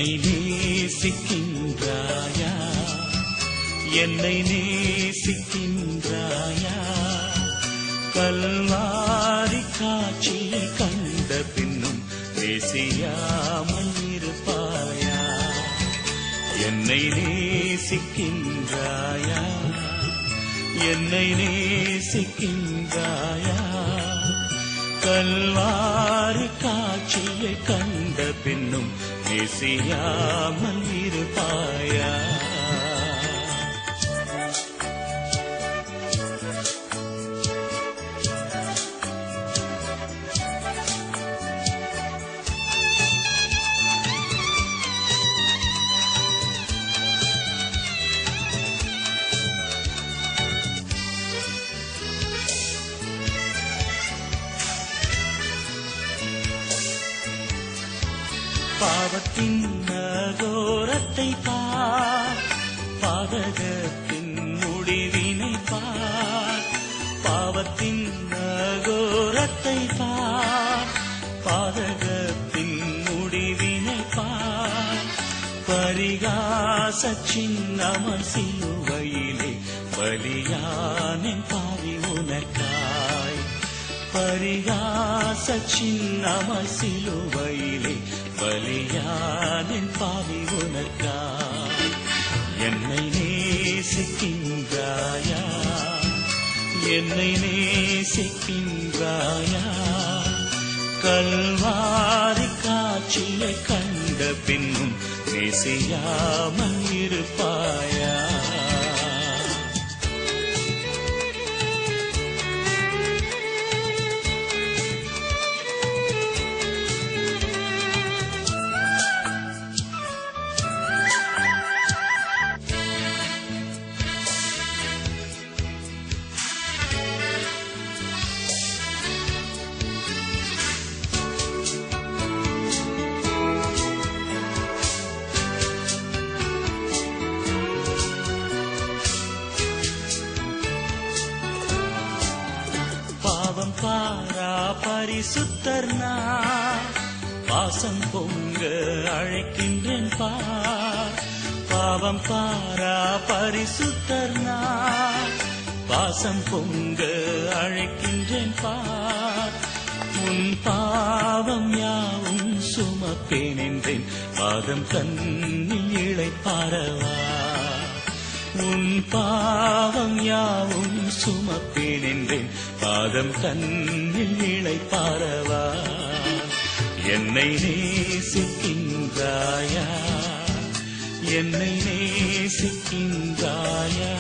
என்னை நேசிக்கின்றாயா என்னை நேசிக்கின்றாயா கல்வாரி காட்சியை கண்ட பின்னும் பேசியாமல் இருப்பாயா என்னை நேசிக்கின்றாயா என்னை நேசிக்கின்றாயா கல்வாரி காட்சியை கண்ட பின்னும் பேசியாமல் இருப்பாயா பாவத்தின் நகோரத்தை பார் பாதகத்தின் முடிவினை பார் பாவத்தின் நகோரத்தை பார் பாதகத்தின் முடிவினை பார் பரிகாச சின்னமர் சிலுவையிலே பலியானின் பாவி உனக்காய் பரிகாச சின்னமர் சிலுவையிலே பலியானின் பாவி உனக்காய் என்னை நேசிக்கின்றாயா என்னை நேசிக்கின்றாயா கல்வாரி காட்சியை கண்ட பின்னும் நேசியாமல் இருப்பாயா பாவம் பாரா பரிசுத்தர் நான் பாசம் பொங்க அழைக்கின்றேன் பார் பாவம் பாரா பரிசுத்தர் நான் பாசம் பொங்க அழைக்கின்றேன் பார் உன் பாவம் யாவும் சுமப்பேன் என்றேன் பாதம் தன்னில் இழைப்பாரவா உன் பாவம் யாவும் சுமப்பேன் என்றேன் பாதம் தன்னில் இழைப்பாரவா என்னை நேசிக்கின்றாயா என்னை நேசிக்கின்றாயா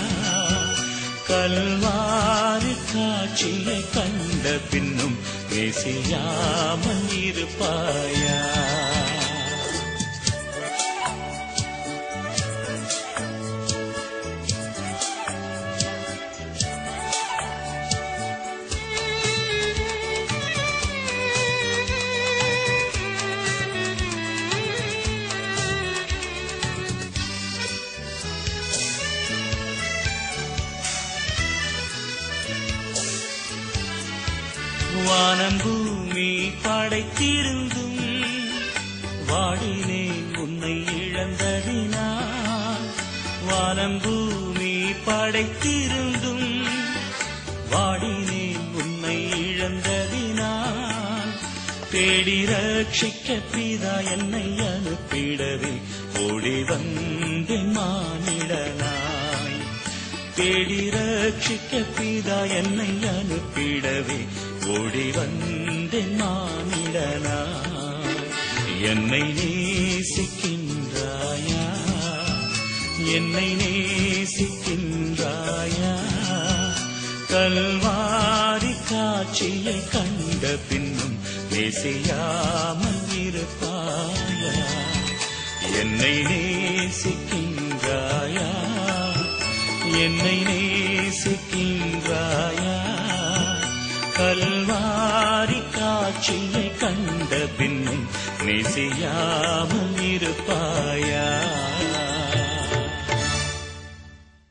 கல்வாரி காட்சியை கண்ட பின்னும் பேசியாமல் இருப்பாயா வானம் பூமி படைத்திருந்தும் வாடினேன் உன்னை இழந்ததினால் வானம் பூமி படைத்திருந்தும் வாடினேன் உன்னை இழந்ததினால் தேடி ரட்சிக்க பிதா என்னை அனுப்பிடவே ஓடி வந்தேன் மானிடனாய் தேடி ரட்சிக்க பிதா என்னை அனுப்பிடவே ஓடி வந்தேன் மானிடனாய் என்னை நேசிக்கின்றாயா என்னை நேசிக்கின்றாயா கல்வாரி காட்சியை கண்ட பின்னும் நேசியாமல் இருப்பாயா என்னை நேசிக்கின்றாயா என்னை நேசிக்கின்றாயா கல்வாரி காட்சியை கண்ட பின்னும் நேசியாமல் இருப்பாயா